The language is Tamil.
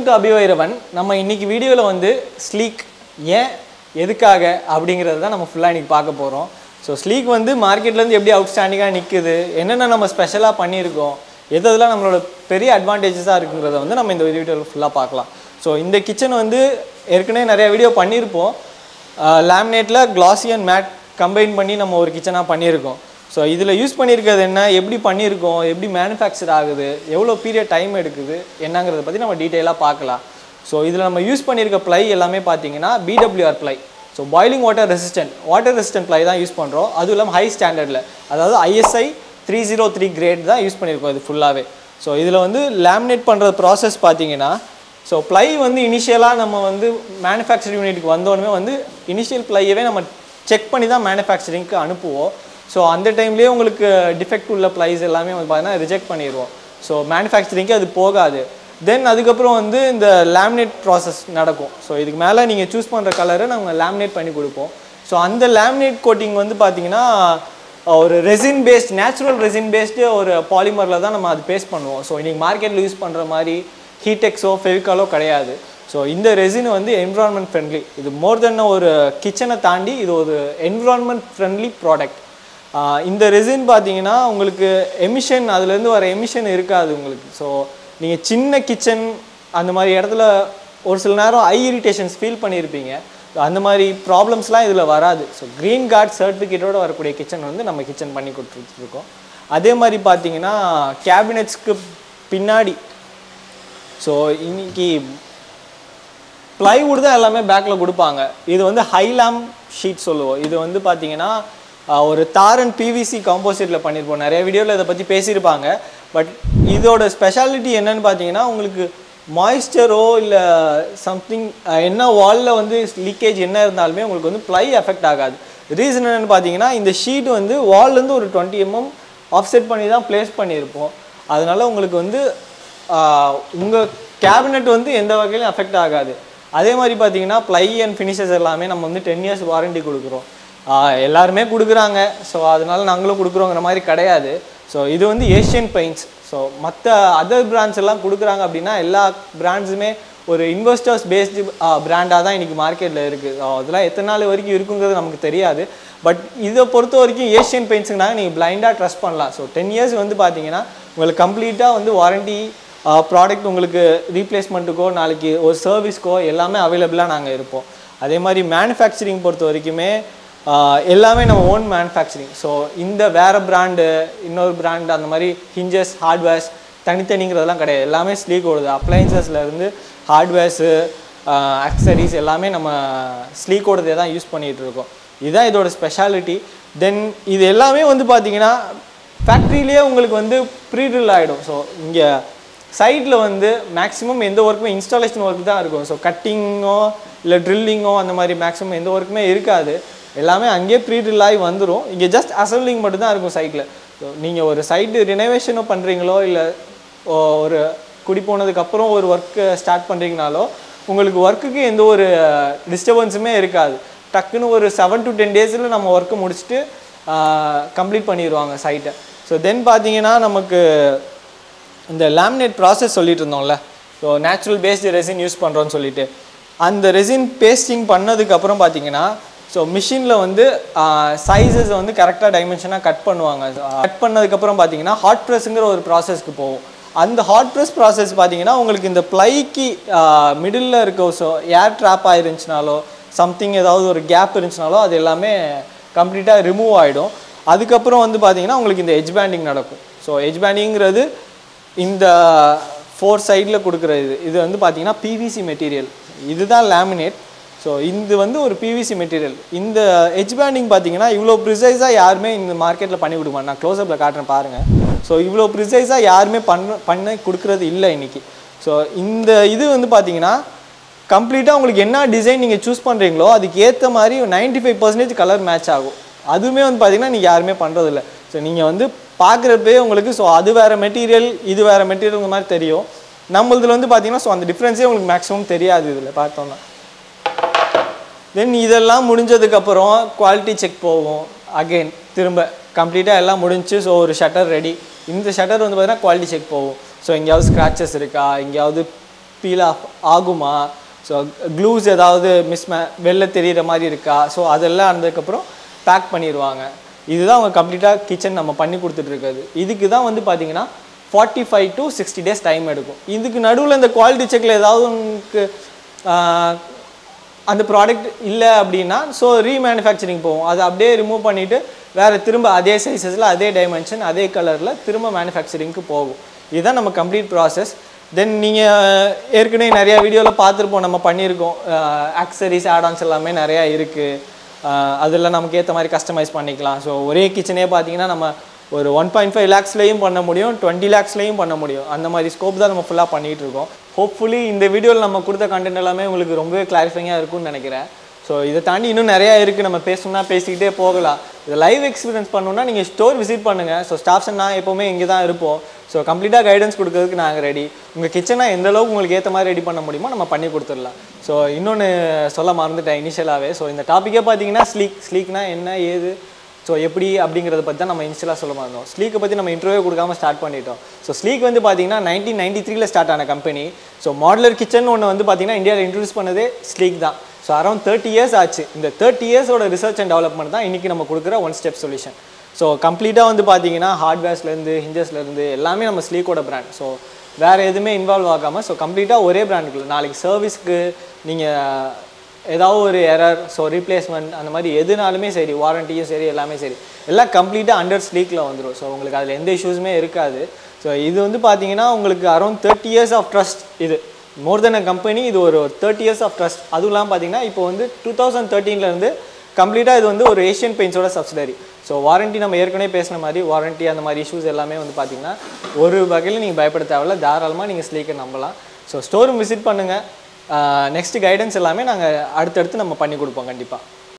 டு அபிவைரவன் நம்ம இன்னைக்கு வீடியோவில் வந்து ஸ்லீக் ஏன் எதுக்காக அப்படிங்கிறது தான் நம்ம ஃபுல்லாக இன்னைக்கு பார்க்க போகிறோம் ஸோ ஸ்லீக் வந்து மார்க்கெட்லேருந்து எப்படி அவுட்ஸ்டாண்டிங்காக நிற்குது என்னென்ன நம்ம ஸ்பெஷலாக பண்ணியிருக்கோம் எது எதெல்லாம் நம்மளோட பெரிய அட்வான்டேஜஸாக இருக்குங்கிறத வந்து நம்ம இந்த வீடியோவில் ஃபுல்லாக பார்க்கலாம் ஸோ இந்த கிச்சன் வந்து ஏற்கனவே நிறைய வீடியோ பண்ணியிருப்போம் லேமினேட்டில் கிளாசி அண்ட் மேட் கம்பைன் பண்ணி நம்ம ஒரு கிச்சனாக பண்ணியிருக்கோம் ஸோ இதில் யூஸ் பண்ணியிருக்கிறது என்ன எப்படி பண்ணியிருக்கோம் எப்படி மேனுஃபேக்சர் ஆகுது எவ்வளோ பீரியட் டைம் எடுக்குது என்னங்கிறத பற்றி நம்ம டீட்டெயிலாக பார்க்கலாம் ஸோ இதில் நம்ம யூஸ் பண்ணியிருக்க ப்ளை எல்லாமே பார்த்தீங்கன்னா BWR ply so boiling water resistant water resistant ply தான் யூஸ் பண்ணுறோம் அதுவும் இல்லாமல் ஹை ஸ்டாண்டர்டில் அதாவது ISI three zero three grade தான் யூஸ் பண்ணியிருக்கோம் இது ஃபுல்லாகவே ஸோ இதில் வந்து லேமினேட் பண்ணுற ப்ராசஸ் பார்த்தீங்கன்னா ஸோ ப்ளை வந்து இனிஷியலாக நம்ம வந்து மேனுஃபேக்சர் யூனிட்டுக்கு வந்தோடனே வந்து இனிஷியல் ப்ளையவே நம்ம செக் பண்ணி தான் மேனுஃபேக்சரிங்க்கு அனுப்புவோம் ஸோ அந்த டைம்லேயே உங்களுக்கு டிஃபெக்ட் உள்ள ப்ளைஸ் எல்லாமே வந்து பார்த்தீங்கன்னா ரிஜெக்ட் பண்ணிடுவோம் ஸோ மேனுஃபேக்சரிங்க்கு அது போகாது தென் அதுக்கப்புறம் வந்து இந்த லேமினேட் ப்ராசஸ் நடக்கும் ஸோ இதுக்கு மேலே நீங்கள் சூஸ் பண்ணுற கலரை நாங்கள் லேமினேட் பண்ணி கொடுப்போம் ஸோ அந்த லேமினேட் கோட்டிங் வந்து பார்த்தீங்கன்னா ஒரு resin based natural resin based ஒரு பாலிமரில் தான் நம்ம அது பேஸ்ட் பண்ணுவோம் ஸோ இன்றைக்கி மார்க்கெட்டில் யூஸ் பண்ணுற மாதிரி ஹீடெக்ஸோ ஃபெவிகாலோ கிடையாது ஸோ இந்த ரெசின் வந்து என்விரான்மெண்ட் ஃப்ரெண்ட்லி இது மோர் தென் ஒரு கிச்சனை தாண்டி இது ஒரு என்விரான்மெண்ட் ஃப்ரெண்ட்லி ப்ராடக்ட் இந்த ரெசின் பார்த்தீங்கன்னா உங்களுக்கு எமிஷன் அதுலேருந்து வர எமிஷன் இருக்காது உங்களுக்கு ஸோ நீங்கள் சின்ன கிச்சன் அந்த மாதிரி இடத்துல ஒரு சில நேரம் ஐ இரிட்டேஷன்ஸ் ஃபீல் பண்ணியிருப்பீங்க So, அந்த மாதிரி ப்ராப்ளம்ஸ்லாம் இதில் வராது ஸோ க்ரீன் கார்ட் சர்டிஃபிகேட்டோட வரக்கூடிய கிச்சன் வந்து நம்ம கிச்சன் பண்ணி கொடுத்துட்ருக்கோம் அதே மாதிரி பார்த்தீங்கன்னா கேபினெட்ஸ்க்கு பின்னாடி ஸோ இன்னைக்கு ப்ளைவுட் தான் எல்லாமே பேக்கில் கொடுப்பாங்க இது வந்து ஹைலாம் ஷீட் சொல்லுவோம் இது வந்து பார்த்தீங்கன்னா ஆஹ், ஒரு தாரன் பிவிசி காம்போசிட்டில் பண்ணியிருப்போம் நிறைய வீடியோவில் இதை பற்றி பேசியிருப்பாங்க பட் இதோட ஸ்பெஷாலிட்டி என்னன்னு பார்த்தீங்கன்னா உங்களுக்கு மாய்ஸ்சரோ இல்லை சம்திங் என்ன வாலில் வந்து லீக்கேஜ் என்ன இருந்தாலுமே உங்களுக்கு வந்து ப்ளை எஃபெக்ட் ஆகாது ரீசன் என்னன்னு பார்த்தீங்கன்னா இந்த ஷீட் வந்து வால்லேருந்து ஒரு டுவெண்ட்டி எம்எம் ஆஃப்செட் பண்ணி தான் ப்ளேஸ் பண்ணியிருப்போம் அதனால உங்களுக்கு வந்து உங்கள் கேபினெட் வந்து எந்த வகையிலும் அஃபெக்ட் ஆகாது அதே மாதிரி பார்த்தீங்கன்னா ப்ளை அண்ட் ஃபினிஷஸ் எல்லாமே நம்ம வந்து டென் இயர்ஸ் வாரண்டி கொடுக்குறோம் ஆஹ் எல்லாருமே கொடுக்குறாங்க ஸோ அதனால நாங்களும் கொடுக்குறோங்கிற மாதிரி கிடையாது ஸோ இது வந்து ஏஷியன் பெயிண்ட்ஸ் ஸோ மற்ற அதர் பிராண்ட்ஸ் எல்லாம் கொடுக்குறாங்க அப்படின்னா எல்லா பிராண்ட்ஸுமே ஒரு இன்வெஸ்டர்ஸ் பேஸ்டு பிராண்டாக தான் இன்றைக்கி மார்க்கெட்டில் இருக்குது ஸோ அதெல்லாம் எத்தனை நாள் வரைக்கும் இருக்குங்கிறது நமக்கு தெரியாது பட் இதை பொறுத்த வரைக்கும் ஏஷியன் பெயிண்ட்ஸுக்குனாங்க நீங்கள் பிளைண்டாக ட்ரஸ்ட் பண்ணலாம் ஸோ டென் இயர்ஸ் வந்து பார்த்தீங்கன்னா உங்களுக்கு கம்ப்ளீட்டாக வந்து வாரண்டி ப்ராடக்ட் உங்களுக்கு ரீப்ளேஸ்மெண்ட்டுக்கோ நாளைக்கு ஒரு சர்வீஸ்க்கோ எல்லாமே அவைலபிளாக நாங்கள் இருப்போம் அதே மாதிரி மேனுஃபேக்சரிங் பொறுத்த வரைக்குமே ஆஹ் எல்லாமே நம்ம ஓன் மேனுஃபேக்சரிங் ஸோ இந்த வேறு பிராண்டு இன்னொரு பிராண்ட் அந்த மாதிரி ஹிஞ்சஸ் ஹார்ட்வேர்ஸ் தனித்தனிங்கிறதெல்லாம் கிடையாது எல்லாமே ஸ்லீக் ஓடுது அப்ளையன்சஸ்லேருந்து ஹார்ட்வேர்ஸு அக்சரிஸ் எல்லாமே நம்ம ஸ்லீக்கோடதே தான் யூஸ் பண்ணிகிட்டு இருக்கோம் இதுதான் இதோட ஸ்பெஷாலிட்டி தென் இது எல்லாமே வந்து பார்த்தீங்கன்னா ஃபேக்ட்ரியிலேயே உங்களுக்கு வந்து ப்ரீட்ரில் ஆகிடும் ஸோ இங்கே சைடில் வந்து மேக்ஸிமம் எந்த ஒர்க்குமே இன்ஸ்டாலேஷன் ஒர்க் தான் இருக்கும் ஸோ கட்டிங்கோ இல்லை ட்ரில்லிங்கோ அந்த மாதிரி மேக்ஸிமம் எந்த ஒர்க்குமே இருக்காது எல்லாமே அங்கேயே ப்ரீட்ரில் ஆகி வந்துடும் இங்கே ஜஸ்ட் அசம்பிளிங் மட்டும்தான் இருக்கும் சைட்டில் ஸோ நீங்கள் ஒரு சைட்டு ரினோவேஷனோ பண்ணுறீங்களோ இல்லை ஒரு குடி போனதுக்கப்புறம் ஒரு ஒர்க்கு ஸ்டார்ட் பண்ணுறீங்கனாலோ உங்களுக்கு ஒர்க்குக்கு எந்த ஒரு டிஸ்டர்பன்ஸுமே இருக்காது டக்குன்னு ஒரு செவன் டு டென் டேஸில் நம்ம ஒர்க்கு முடிச்சுட்டு கம்ப்ளீட் பண்ணிடுவாங்க சைட்டை ஸோ தென் பார்த்தீங்கன்னா நமக்கு இந்த லேமினேட் ப்ராசஸ் சொல்லிட்டு இருந்தோம்ல so natural based resin use பண்ணுறோன்னு சொல்லிட்டு அந்த ரெசின் பேஸ்டிங் பண்ணதுக்கப்புறம் பார்த்தீங்கன்னா ஸோ மிஷினில் வந்து சைஸஸ் வந்து கரெக்டாக டைமென்ஷனாக கட் பண்ணுவாங்க கட் பண்ணதுக்கப்புறம் பார்த்தீங்கன்னா ஹாட் ப்ரெஸ்ஸுங்கிற ஒரு ப்ராசஸ்க்கு போகும் அந்த ஹாட் ப்ரெஸ் ப்ராசஸ் பார்த்தீங்கன்னா உங்களுக்கு இந்த ப்ளைக்கு மிடில் இருக்க ஸோ ஏர் ட்ராப் ஆயிருந்துச்சுனாலோ சம்திங் ஏதாவது ஒரு கேப் இருந்துச்சுனாலோ அது எல்லாமே கம்ப்ளீட்டாக ரிமூவ் ஆகிடும் அதுக்கப்புறம் வந்து பார்த்தீங்கன்னா உங்களுக்கு இந்த எஜ் பேண்டிங் நடக்கும் ஸோ எஜ் பேண்டிங்கிறது இந்த ஃபோர் சைடில் கொடுக்குற இது இது வந்து பார்த்தீங்கன்னா பிவிசி மெட்டீரியல் இதுதான் லேமினேட் ஸோ இது வந்து ஒரு பிவிசி மெட்டீரியல் இந்த எஜ் பேண்டிங் பார்த்தீங்கன்னா இவ்வளோ ப்ரிசைஸாக யாருமே இந்த மார்க்கெட்டில் பண்ணி கொடுக்க மாட்டேன் நான் க்ளோஸ்அப்பில் காட்டுறேன் பாருங்கள் ஸோ இவ்வளோ ப்ரிசைஸாக யாருமே பண்ண பண்ண கொடுக்குறது இல்லை இன்றைக்கி ஸோ இந்த இது வந்து பார்த்தீங்கன்னா கம்ப்ளீட்டாக உங்களுக்கு என்ன டிசைன் நீங்கள் சூஸ் பண்ணுறீங்களோ அதுக்கு ஏற்ற மாதிரி 95% ஃபைவ் பர்சன்டேஜ் கலர் மேட்ச் ஆகும் அதுவுமே வந்து பார்த்தீங்கன்னா நீங்கள் யாருமே பண்ணுறதில்ல ஸோ நீங்கள் வந்து பார்க்குறப்பே உங்களுக்கு ஸோ அது வேறு மெட்டீரியல் இது வேறு மெட்டீரியல் மாதிரி தெரியும் நம்மளதுல வந்து பார்த்தீங்கன்னா ஸோ அந்த டிஃப்ரென்ஸே உங்களுக்கு மேக்ஸிமம் தெரியாது இதில் பார்த்தோம்னா தென் இதெல்லாம் முடிஞ்சதுக்கப்புறம் குவாலிட்டி செக் போகும் அகைன் திரும்ப கம்ப்ளீட்டாக எல்லாம் முடிஞ்சு ஸோ ஒரு ஷட்டர் ரெடி இந்த ஷட்டர் வந்து பார்த்தீங்கன்னா குவாலிட்டி செக் போகும் ஸோ எங்கேயாவது ஸ்க்ராச்சஸ் இருக்கா எங்கேயாவது பீல் ஆஃப் ஆகுமா ஸோ க்ளூஸ் ஏதாவது மிஸ் வெளில தெரியிற மாதிரி இருக்கா ஸோ அதெல்லாம் ஆனதுக்கப்புறம் பேக் பண்ணிடுவாங்க இதுதான் அவங்க கம்ப்ளீட்டாக கிச்சன் நம்ம பண்ணி கொடுத்துட்ருக்காது இதுக்கு தான் வந்து பார்த்தீங்கன்னா forty five to sixty days time எடுக்கும் இதுக்கு நடுவில் இந்த குவாலிட்டி செக்கில் ஏதாவது உங்களுக்கு ஆஹ், அந்த ப்ராடக்ட் இல்லை அப்படின்னா ஸோ ரீமேனுஃபேக்சரிங் போகும் அதை அப்படியே ரிமூவ் பண்ணிவிட்டு வேறு திரும்ப அதே சைஸஸில் அதே டைமென்ஷன் அதே கலரில் திரும்ப மேனுஃபேக்சரிங்க்கு போகும் இதுதான் நம்ம கம்ப்ளீட் ப்ராசஸ் தென் நீங்கள் ஏற்கனவே நிறையா வீடியோவில் பார்த்துருப்போம் நம்ம பண்ணியிருக்கோம் ஆக்சரிஸ் ஆடான்ஸ் எல்லாமே நிறையா இருக்குது அதில் நமக்கு ஏற்ற மாதிரி கஸ்டமைஸ் பண்ணிக்கலாம் ஸோ ஒரே கிச்சனே பார்த்தீங்கன்னா நம்ம ஒரு ஒன் பாயிண்ட் ஃபைவ் லேக்ஸ்லேயும் பண்ண முடியும் டுவெண்ட்டி லேக்ஸ்லேயும் பண்ண முடியும் அந்த மாதிரி ஸ்கோப் தான் நம்ம ஃபுல்லாக பண்ணிகிட்டு இருக்கோம் ஹோப்ஃபுல்லி இந்த வீடியோவில் நம்ம கொடுத்த கண்டென்ட் எல்லாமே உங்களுக்கு ரொம்பவே கிளாரிஃபைங்காக இருக்கும்னு நினைக்கிறேன் ஸோ இதை தாண்டி இன்னும் நிறையா இருக்குது நம்ம பேசணும்னா பேசிக்கிட்டே போகலாம் இதை லைவ் எக்ஸ்பீரியன்ஸ் பண்ணணும்னா நீங்கள் ஸ்டோர் விசிட் பண்ணுங்கள் ஸோ ஸ்டாஃப்ஸ் நான் எப்போவுமே இங்கே தான் இருப்போம் ஸோ கம்ப்ளீட்டாக கைடன்ஸ் கொடுக்கறதுக்கு நாங்கள் ரெடி உங்கள் கிச்சனை எந்த அளவுக்கு உங்களுக்கு ஏற்ற மாதிரி ரெடி பண்ண முடியுமோ நம்ம பண்ணி கொடுத்துடலாம் ஸோ இன்னொன்று சொல்ல மறந்துட்டேன் இனிஷியலாகவே ஸோ இந்த டாப்பிக்கே பார்த்தீங்கன்னா ஸ்லீக் ஸ்லீக்னா என்ன ஏது ஸோ எப்படி அப்படிங்கிறத பற்றி தான் நம்ம இனிஷியலாக சொல்ல மாட்டோம் ஸ்லீக்கை பற்றி நம்ம இன்டர்வியூ கொடுக்காம ஸ்டார்ட் பண்ணிட்டோம் ஸோ ஸ்லீக் வந்து பார்த்தீங்கன்னா நைன்டீன் நைன்டி த்ரீல ஸ்டார்ட் ஆன கம்பெனி ஸோ மாடலர் கிச்சன் ஒன்று வந்து பார்த்தீங்கன்னா இந்தியாவில் இன்ட்ரடியூஸ் பண்ணதே ஸ்லீக் தான் ஸோ அரௌண்ட் தேர்ட்டி இயர்ஸ் ஆச்சு இந்த தேர்ட்டி இயர்ஸோட ரிசர்ச் அண்ட் டெவலப்மெண்ட் தான் இன்றைக்கி நம்ம கொடுக்குற ஒன் ஸ்டெப் சொல்யூஷன் ஸோ கம்ப்ளீட்டாக வந்து பார்த்தீங்கன்னா ஹார்ட்வேர்ஸ்லேருந்து ஹிஞ்சஸ்லேருந்து எல்லாமே நம்ம ஸ்லீக்கோட பிராண்ட் ஸோ வேறு எதுவுமே இன்வால்வ் ஆகாமல் ஸோ கம்ப்ளீட்டாக ஒரே பிராண்டுக்குள்ள நாளைக்கு சர்வீஸ்க்கு நீங்கள் ஏதாவது ஒரு எரர் ஸோ ரீப்ளேஸ்மெண்ட் அந்த மாதிரி எதுனாலுமே சரி வாரண்டியும் சரி எல்லாமே சரி எல்லாம் கம்ப்ளீட்டாக அண்டர் ஸ்லீக்கில் வந்துடும் ஸோ உங்களுக்கு அதில் எந்த இஷ்யூஸுமே இருக்காது ஸோ இது வந்து பார்த்தீங்கன்னா உங்களுக்கு around thirty years of trust இது மோர் தென் அ கம்பெனி இது ஒரு தேர்ட்டி இயர்ஸ் ஆஃப் ட்ரஸ்ட் அதுவும் இல்லாமல் பார்த்தீங்கன்னா இப்போ வந்து டூ தௌசண்ட் தேர்ட்டீன்லேருந்து கம்ப்ளீட்டாக இது வந்து ஒரு ஏஷியன் பெயிண்ட்ஸோட சப்சிடரி ஸோ வாரண்டி நம்ம ஏற்கனவே பேசின மாதிரி வாரண்டி அந்த மாதிரி இஷ்யூஸ் எல்லாமே வந்து பார்த்தீங்கன்னா ஒரு வகையில் நீங்கள் பயப்பட தேவையில்ல தாராளமாக நீங்கள் ஸ்லீக்கை நம்பலாம் ஸோ ஸ்டோரும் விசிட் பண்ணுங்கள் நெக்ஸ்ட் கைடன்ஸ் எல்லாமே நாங்கள் அடுத்தடுத்து நம்ம பண்ணி கொடுப்போம் கண்டிப்பாக